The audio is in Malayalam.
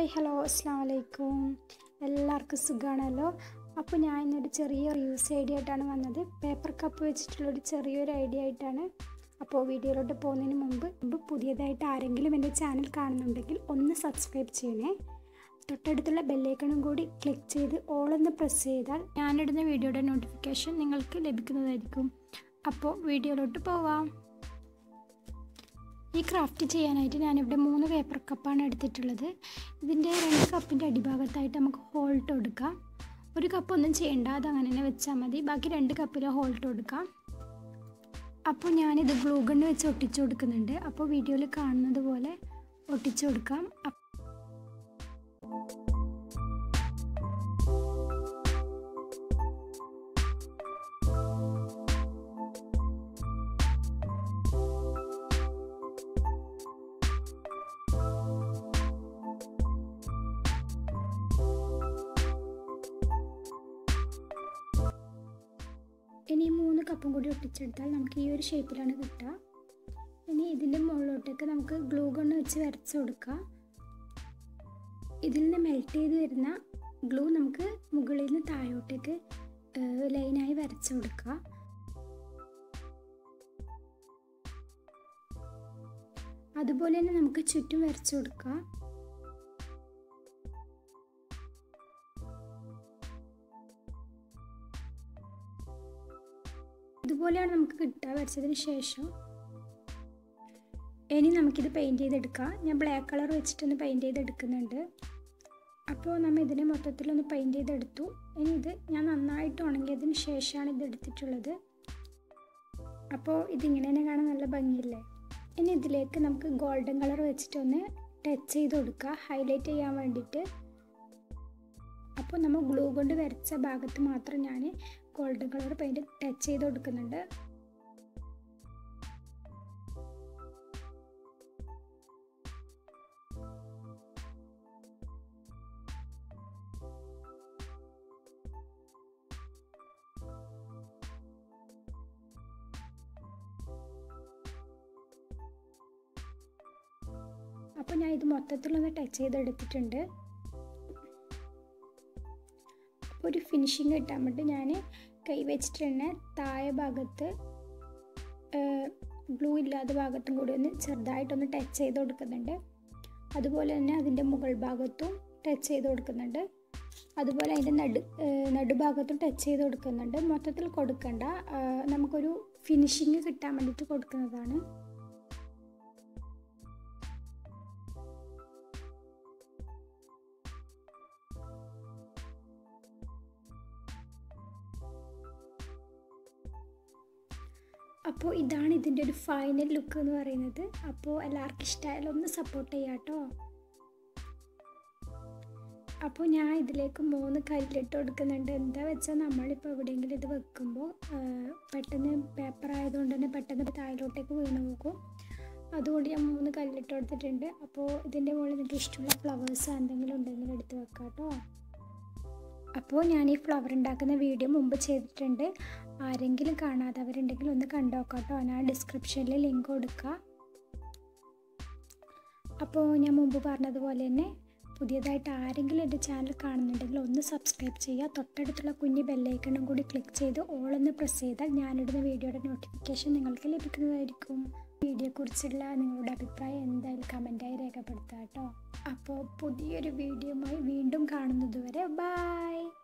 ഹായ് ഹലോ അസ്സാം വലൈക്കും എല്ലാവർക്കും സുഖമാണല്ലോ അപ്പോൾ ഞാൻ ഇന്നൊരു ചെറിയ റിവ്യൂസ് ഐഡിയ ആയിട്ടാണ് വന്നത് പേപ്പർ കപ്പ് വെച്ചിട്ടുള്ളൊരു ചെറിയൊരു ഐഡിയ ആയിട്ടാണ് അപ്പോൾ വീഡിയോയിലോട്ട് പോകുന്നതിന് മുമ്പ് മുമ്പ് പുതിയതായിട്ട് ആരെങ്കിലും എൻ്റെ ചാനൽ കാണുന്നുണ്ടെങ്കിൽ ഒന്ന് സബ്സ്ക്രൈബ് ചെയ്യണേ തൊട്ടടുത്തുള്ള ബെല്ലൈക്കണും കൂടി ക്ലിക്ക് ചെയ്ത് ഓളൊന്ന് പ്രസ് ചെയ്താൽ ഞാനിടുന്ന വീഡിയോയുടെ നോട്ടിഫിക്കേഷൻ നിങ്ങൾക്ക് ലഭിക്കുന്നതായിരിക്കും അപ്പോൾ വീഡിയോയിലോട്ട് പോവാം ഈ ക്രാഫ്റ്റ് ചെയ്യാനായിട്ട് ഞാനിവിടെ മൂന്ന് പേപ്പർ കപ്പാണ് എടുത്തിട്ടുള്ളത് ഇതിൻ്റെ രണ്ട് കപ്പിൻ്റെ അടിഭാഗത്തായിട്ട് നമുക്ക് ഹോൾട്ട് കൊടുക്കാം ഒരു കപ്പ് ഒന്നും ചെയ്യേണ്ട അത് അങ്ങനെ തന്നെ വെച്ചാൽ മതി ബാക്കി രണ്ട് കപ്പിൽ ഹോൾട്ട് കൊടുക്കാം അപ്പോൾ ഞാനിത് ഗ്ലൂ ഗണ്ണ് വെച്ച് ഒട്ടിച്ചു കൊടുക്കുന്നുണ്ട് അപ്പോൾ വീഡിയോയിൽ കാണുന്നത് പോലെ ഒട്ടിച്ചു കൊടുക്കാം ഇനി മൂന്ന് കപ്പും കൂടി ഒട്ടിച്ചെടുത്താൽ നമുക്ക് ഈ ഒരു ഷേപ്പിലാണ് കിട്ടുക ഇനി ഇതിൻ്റെ മുകളിലോട്ടേക്ക് നമുക്ക് ഗ്ലൂ ഗണ്ണ് വെച്ച് വരച്ച് കൊടുക്കാം ഇതിൽ നിന്ന് മെൽറ്റ് ചെയ്ത് വരുന്ന ഗ്ലൂ നമുക്ക് മുകളിൽ നിന്ന് താഴോട്ടേക്ക് ലൈനായി വരച്ച് കൊടുക്കുക അതുപോലെ തന്നെ നമുക്ക് ചുറ്റും വരച്ച് കൊടുക്കാം ഇതുപോലെയാണ് നമുക്ക് കിട്ടുക വരച്ചതിന് ശേഷം ഇനി നമുക്കിത് പെയിൻറ് ചെയ്തെടുക്കാം ഞാൻ ബ്ലാക്ക് കളർ വെച്ചിട്ടൊന്ന് പെയിൻറ് ചെയ്തെടുക്കുന്നുണ്ട് അപ്പോൾ നമ്മൾ ഇതിനെ മൊത്തത്തിലൊന്ന് പെയിൻറ് ചെയ്തെടുത്തു ഇനി ഇത് ഞാൻ നന്നായിട്ട് ഉണങ്ങിയതിന് ശേഷമാണ് ഇത് എടുത്തിട്ടുള്ളത് അപ്പോൾ ഇതിങ്ങനെ തന്നെ കാണാൻ നല്ല ഭംഗിയില്ലേ ഇനി ഇതിലേക്ക് നമുക്ക് ഗോൾഡൻ കളർ വെച്ചിട്ടൊന്ന് ടച്ച് ചെയ്ത് കൊടുക്കുക ഹൈലൈറ്റ് ചെയ്യാൻ വേണ്ടിയിട്ട് അപ്പോൾ നമ്മൾ ഗ്ലൂ കൊണ്ട് വരച്ച ഭാഗത്ത് മാത്രം ഞാൻ ഗോൾഡൻ കളർ പെയിൻറ് ടച്ച് ചെയ്ത് കൊടുക്കുന്നുണ്ട് അപ്പോൾ ഞാൻ ഇത് മൊത്തത്തിലൊന്ന് ടച്ച് ചെയ്തെടുത്തിട്ടുണ്ട് അപ്പോൾ ഒരു ഫിനിഷിങ് കിട്ടാൻ വേണ്ടി ഞാൻ കൈ വെച്ചിട്ട് തന്നെ താഴെ ഭാഗത്ത് ഗ്ലൂ ഇല്ലാത്ത ഭാഗത്തും കൂടി ഒന്ന് ചെറുതായിട്ടൊന്ന് ടച്ച് ചെയ്ത് കൊടുക്കുന്നുണ്ട് അതുപോലെ തന്നെ അതിൻ്റെ മുകൾ ഭാഗത്തും ടച്ച് ചെയ്ത് കൊടുക്കുന്നുണ്ട് അതുപോലെ അതിൻ്റെ നടു നടുഭാഗത്തും ടച്ച് ചെയ്ത് കൊടുക്കുന്നുണ്ട് മൊത്തത്തിൽ കൊടുക്കണ്ട നമുക്കൊരു ഫിനിഷിങ് കിട്ടാൻ വേണ്ടിയിട്ട് കൊടുക്കുന്നതാണ് അപ്പോൾ ഇതാണ് ഇതിൻ്റെ ഒരു ഫൈനൽ ലുക്ക് എന്ന് പറയുന്നത് അപ്പോൾ എല്ലാവർക്കും ഇഷ്ടമായാലും ഒന്ന് സപ്പോർട്ട് ചെയ്യാം കേട്ടോ അപ്പോൾ ഞാൻ ഇതിലേക്ക് മൂന്ന് കല്ലിട്ട് കൊടുക്കുന്നുണ്ട് എന്താ വെച്ചാൽ നമ്മളിപ്പോൾ എവിടെയെങ്കിലും ഇത് വെക്കുമ്പോൾ പെട്ടെന്ന് പേപ്പർ ആയതുകൊണ്ട് തന്നെ പെട്ടെന്ന് താഴോട്ടേക്ക് വീണ് പോകും അതുകൊണ്ട് ഞാൻ മൂന്ന് കല്ലിട്ട് കൊടുത്തിട്ടുണ്ട് അപ്പോൾ ഇതിൻ്റെ മുകളിൽ നിങ്ങൾക്ക് ഇഷ്ടമുള്ള ഫ്ലവേഴ്സ് എന്തെങ്കിലും ഉണ്ടെങ്കിൽ എടുത്ത് വെക്കാം കേട്ടോ അപ്പോൾ ഞാൻ ഈ ഫ്ലവർ ഉണ്ടാക്കുന്ന വീഡിയോ മുമ്പ് ചെയ്തിട്ടുണ്ട് ആരെങ്കിലും കാണാത്തവരുണ്ടെങ്കിൽ ഒന്ന് കണ്ടോക്കാം കേട്ടോ ഞാൻ ഡിസ്ക്രിപ്ഷനിൽ ലിങ്ക് കൊടുക്കുക അപ്പോൾ ഞാൻ മുമ്പ് പറഞ്ഞതുപോലെ തന്നെ പുതിയതായിട്ട് ആരെങ്കിലും എൻ്റെ ചാനൽ കാണുന്നുണ്ടെങ്കിൽ ഒന്ന് സബ്സ്ക്രൈബ് ചെയ്യുക തൊട്ടടുത്തുള്ള കുഞ്ഞ് ബെല്ലൈക്കണും കൂടി ക്ലിക്ക് ചെയ്ത് ഓളൊന്ന് പ്രസ് ചെയ്താൽ ഞാനിടുന്ന വീഡിയോയുടെ നോട്ടിഫിക്കേഷൻ നിങ്ങൾക്ക് ലഭിക്കുന്നതായിരിക്കും വീഡിയോയെക്കുറിച്ചുള്ള നിങ്ങളുടെ അഭിപ്രായം എന്തായാലും കമൻറ്റായി രേഖപ്പെടുത്തുക കേട്ടോ അപ്പോൾ പുതിയൊരു വീഡിയോയുമായി വീണ്ടും കാണുന്നതുവരെ ബായ്